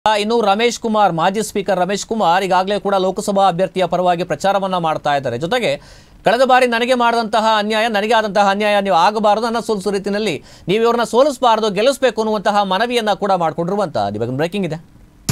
ಇನ್ನು ರಮೇಶ್ ಕುಮಾರ್ ಮಾಜಿ ಸ್ಪೀಕರ್ ರಮೇಶ್ ಕುಮಾರ್ ಈಗಾಗಲೇ ಕೂಡ ಲೋಕಸಭಾ ಅಭ್ಯರ್ಥಿಯ ಪರವಾಗಿ ಪ್ರಚಾರವನ್ನ ಮಾಡ್ತಾ ಇದ್ದಾರೆ ಜೊತೆಗೆ ಕಳೆದ ಬಾರಿ ನನಗೆ ಮಾಡಿದಂತಹ ಅನ್ಯಾಯ ನನಗೆ ಆದಂತಹ ಅನ್ಯಾಯ ನೀವು ಆಗಬಾರದು ನನ್ನ ಸೋಲಿಸೋ ರೀತಿಯಲ್ಲಿ ನೀವು ಇವ್ರನ್ನ ಸೋಲಿಸಬಾರದು ಗೆಲ್ಲಿಸಬೇಕು ಅನ್ನುವಂತಹ ಮನವಿಯನ್ನ ಕೂಡ ಮಾಡಿಕೊಂಡಿರುವಂತಹ ಇವಾಗ ಬ್ರೇಕಿಂಗ್ ಇದೆ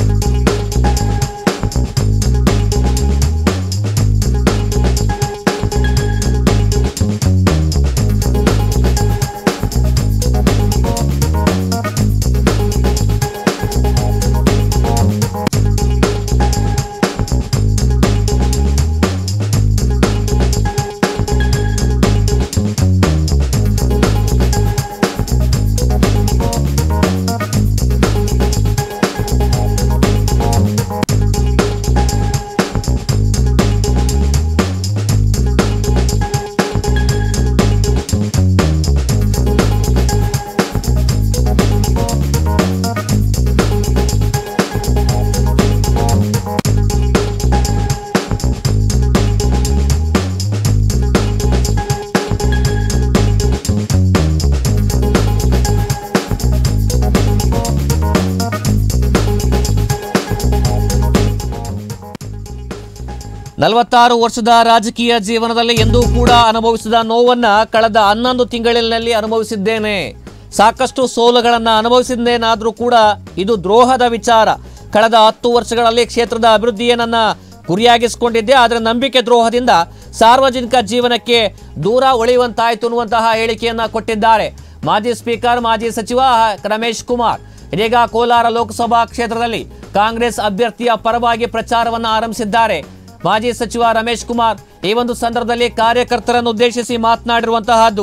ನಲವತ್ತಾರು ವರ್ಷದ ರಾಜಕೀಯ ಜೀವನದಲ್ಲಿ ಎಂದೂ ಕೂಡ ಅನುಭವಿಸಿದ ನೋವನ್ನ ಕಳೆದ ಹನ್ನೊಂದು ತಿಂಗಳಿನಲ್ಲಿ ಅನುಭವಿಸಿದ್ದೇನೆ ಸಾಕಷ್ಟು ಸೋಲುಗಳನ್ನ ಅನುಭವಿಸಿದ್ದೇನಾದ್ರೂ ಕೂಡ ಇದು ದ್ರೋಹದ ವಿಚಾರ ಕಳೆದ ಹತ್ತು ವರ್ಷಗಳಲ್ಲಿ ಕ್ಷೇತ್ರದ ಅಭಿವೃದ್ಧಿಯೇ ನನ್ನ ಗುರಿಯಾಗಿಸಿಕೊಂಡಿದ್ದೆ ಆದರೆ ನಂಬಿಕೆ ದ್ರೋಹದಿಂದ ಸಾರ್ವಜನಿಕ ಜೀವನಕ್ಕೆ ದೂರ ಉಳಿಯುವಂತಾಯ್ತು ಅನ್ನುವಂತಹ ಹೇಳಿಕೆಯನ್ನ ಕೊಟ್ಟಿದ್ದಾರೆ ಮಾಜಿ ಸ್ಪೀಕರ್ ಮಾಜಿ ಸಚಿವ ರಮೇಶ್ ಕುಮಾರ್ ಇದೀಗ ಕೋಲಾರ ಲೋಕಸಭಾ ಕ್ಷೇತ್ರದಲ್ಲಿ ಕಾಂಗ್ರೆಸ್ ಅಭ್ಯರ್ಥಿಯ ಪರವಾಗಿ ಪ್ರಚಾರವನ್ನ ಆರಂಭಿಸಿದ್ದಾರೆ ಮಾಜಿ ಸಚಿವ ರಮೇಶ್ ಕುಮಾರ್ ಈ ಒಂದು ಸಂದರ್ಭದಲ್ಲಿ ಕಾರ್ಯಕರ್ತರನ್ನು ಉದ್ದೇಶಿಸಿ ಮಾತನಾಡಿರುವಂತಹದ್ದು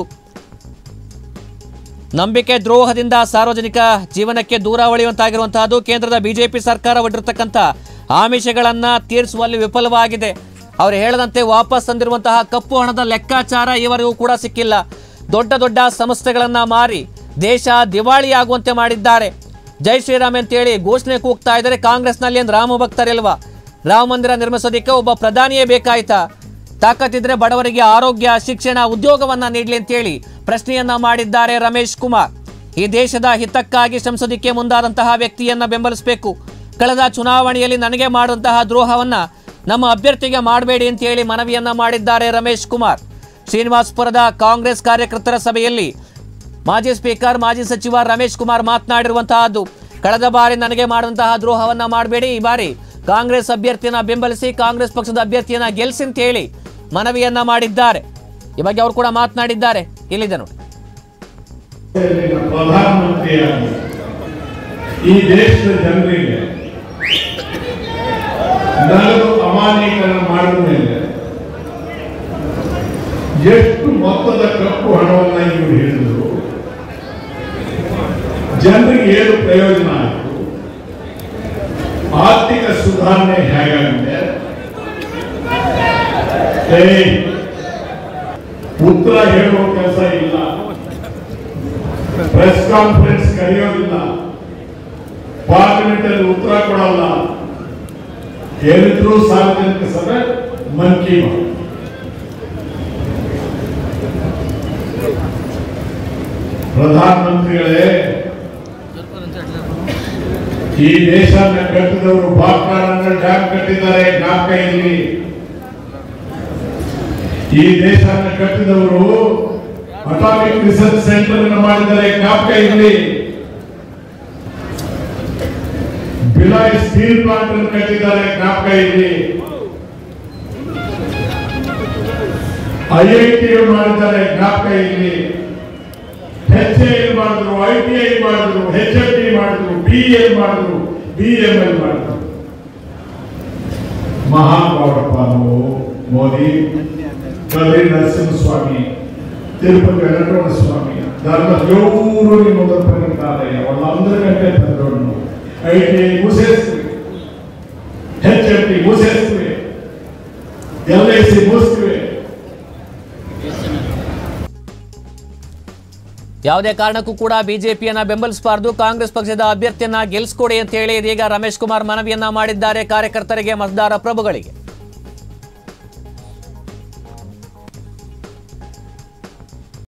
ನಂಬಿಕೆ ದ್ರೋಹದಿಂದ ಸಾರ್ವಜನಿಕ ಜೀವನಕ್ಕೆ ದೂರ ಉಳಿಯುವಂತಾಗಿರುವಂತಹದ್ದು ಕೇಂದ್ರದ ಬಿಜೆಪಿ ಸರ್ಕಾರ ಒಡ್ಡಿರ್ತಕ್ಕಂಥ ಆಮಿಷಗಳನ್ನ ತೀರಿಸುವಲ್ಲಿ ವಿಫಲವಾಗಿದೆ ಅವರು ಹೇಳದಂತೆ ವಾಪಸ್ ತಂದಿರುವಂತಹ ಕಪ್ಪು ಹಣದ ಲೆಕ್ಕಾಚಾರ ಇವರಿಗೂ ಕೂಡ ಸಿಕ್ಕಿಲ್ಲ ದೊಡ್ಡ ದೊಡ್ಡ ಸಂಸ್ಥೆಗಳನ್ನ ಮಾರಿ ದೇಶ ದಿವಾಳಿಯಾಗುವಂತೆ ಮಾಡಿದ್ದಾರೆ ಜೈ ಶ್ರೀರಾಮ್ ಅಂತೇಳಿ ಘೋಷಣೆ ಕೂಗ್ತಾ ಇದ್ದಾರೆ ಕಾಂಗ್ರೆಸ್ನಲ್ಲಿ ಏನು ರಾಮ ಭಕ್ತರಿಲ್ವಾ ರಾಮ ಮಂದಿರ ನಿರ್ಮಿಸೋದಕ್ಕೆ ಒಬ್ಬ ಪ್ರಧಾನಿಯೇ ಬೇಕಾಯ್ತಾ ತಾಕತ್ತಿದ್ರೆ ಬಡವರಿಗೆ ಆರೋಗ್ಯ ಶಿಕ್ಷಣ ಉದ್ಯೋಗವನ್ನ ನೀಡಲಿ ಅಂತೇಳಿ ಪ್ರಶ್ನೆಯನ್ನ ಮಾಡಿದ್ದಾರೆ ರಮೇಶ್ ಕುಮಾರ್ ಈ ದೇಶದ ಹಿತಕ್ಕಾಗಿ ಶ್ರಮಿಸೋದಕ್ಕೆ ಮುಂದಾದಂತಹ ವ್ಯಕ್ತಿಯನ್ನ ಬೆಂಬಲಿಸಬೇಕು ಕಳೆದ ಚುನಾವಣೆಯಲ್ಲಿ ನನಗೆ ಮಾಡಿದಂತಹ ದ್ರೋಹವನ್ನ ನಮ್ಮ ಅಭ್ಯರ್ಥಿಗೆ ಮಾಡಬೇಡಿ ಅಂತೇಳಿ ಮನವಿಯನ್ನ ಮಾಡಿದ್ದಾರೆ ರಮೇಶ್ ಕುಮಾರ್ ಶ್ರೀನಿವಾಸಪುರದ ಕಾಂಗ್ರೆಸ್ ಕಾರ್ಯಕರ್ತರ ಸಭೆಯಲ್ಲಿ ಮಾಜಿ ಸ್ಪೀಕರ್ ಮಾಜಿ ಸಚಿವ ರಮೇಶ್ ಕುಮಾರ್ ಮಾತನಾಡಿರುವಂತಹದ್ದು ಕಳೆದ ಬಾರಿ ನನಗೆ ಮಾಡಿದಂತಹ ದ್ರೋಹವನ್ನ ಮಾಡಬೇಡಿ ಈ ಬಾರಿ ಕಾಂಗ್ರೆಸ್ ಅಭ್ಯರ್ಥಿಯನ್ನ ಬೆಂಬಲಿಸಿ ಕಾಂಗ್ರೆಸ್ ಪಕ್ಷದ ಅಭ್ಯರ್ಥಿಯನ್ನ ಗೆಲ್ಲಿಸಿ ಅಂತ ಹೇಳಿ ಮನವಿಯನ್ನ ಮಾಡಿದ್ದಾರೆ ಈ ಬಗ್ಗೆ ಅವರು ಕೂಡ ಮಾತನಾಡಿದ್ದಾರೆ ಇಲ್ಲಿದೆ ನೋಡಿ ಇಲ್ಲಿನ ಪ್ರಧಾನಮಂತ್ರಿಯಾಗಿ ಈ ದೇಶದ ಜನರಿಗೆ ನಗದು ಅಮಾನ್ಯೀಕರಣ ಮಾಡಿದ ಮೇಲೆ ಎಷ್ಟು ಮೊತ್ತದ ಕಪ್ಪು ಹಣವನ್ನ ಇವರು ಹೇಳಿದ್ರು ಜನರಿಗೆ ಏನು ಪ್ರಯೋಜನ ಆಯಿತು ಆರ್ಥಿಕ ಸುಧಾರಣೆ ಹೇಗಾಗಿದೆ ಏಯ್, ಉತ್ತರ ಹೇಳುವ ಕೆಲಸ ಇಲ್ಲ ಪ್ರೆಸ್ ಕಾನ್ಫರೆನ್ಸ್ ಕರೆಯೋದಿಲ್ಲ ಪಾರ್ಲಿಮೆಂಟ್ ಅಲ್ಲಿ ಉತ್ತರ ಕೊಡಲ್ಲ ಹೇಳಿದ್ರು ಸಾರ್ವಜನಿಕ ಸಭೆ ಮನ್ ಕಿ ಬಾತ್ ಪ್ರಧಾನಮಂತ್ರಿಗಳೇ ಈ ದೇಶನ ಕಟ್ಟಿದವರು ಬಾಕ್ರಾಳನ್ನ ಡ್ಯಾಮ್ ಕಟ್ಟಿದ್ದಾರೆ ಜ್ಞಾಪಕ ಇರಲಿ ಈ ದೇಶನ ಕಟ್ಟಿದವರು ಅಟಾಮಿಕ್ ರಿಸರ್ಚ್ ಸೆಂಟರ್ ಅನ್ನು ಮಾಡಿದ್ದಾರೆ ಜ್ಞಾಪಕ ಇರಲಿ ಬಿಲಾಯ್ ಸ್ಟೀಲ್ ಪ್ಲಾಂಟ್ ಅನ್ನು ಕಟ್ಟಿದ್ದಾರೆ ಜ್ಞಾಪಕ ಇರಲಿ ಐ ಐ ಟಿ ಮಾಡಿದ್ದಾರೆ ಜ್ಞಾಪಕ ಇರಲಿ ಎಚ್ ಎ ಮಾಡಿದ್ರು ಐ ಟಿ ಐ ಮಾಡಿದ್ರು ಎಚ್ ಎಫ್ ಟಿ ಮಾಡಿದ್ರು ಬಿ ಎಲ್ ಮಾಡಿದ್ರು ಬಿ ಎಂ ಎಲ್ ಮಾಡಿದ್ರು ಮಹಾಗೌಡಪ್ಪ ನಾವು ಮೋದಿ ಕದ್ರಿ ನರಸಿಂಹಸ್ವಾಮಿ ತಿರುಪತಿ ವೆಂಕಟರಮಣ ಸ್ವಾಮಿ ಧರ್ಮ ఎవరు నీ మొదలు పని కాదయ్యా వాళ్ళందరికంటే పెద్దోడు ఐటీ మూసేస్తుంది హెచ్ఎఫ్టి మూసేస్తుంది ఎల్ఐసి మూసివే ಯಾವುದೇ ಕಾರಣಕ್ಕೂ ಕೂಡ ಬಿಜೆಪಿಯನ್ನ ಬೆಂಬಲಿಸಬಾರದು ಕಾಂಗ್ರೆಸ್ ಪಕ್ಷದ ಅಭ್ಯರ್ಥಿಯನ್ನ ಗೆಲ್ಲಿಸ್ಕೊಡಿ ಅಂತ ಹೇಳಿ ಇದೀಗ ರಮೇಶ್ ಕುಮಾರ್ ಮನವಿಯನ್ನ ಮಾಡಿದ್ದಾರೆ ಕಾರ್ಯಕರ್ತರಿಗೆ ಮತದಾರ ಪ್ರಭುಗಳಿಗೆ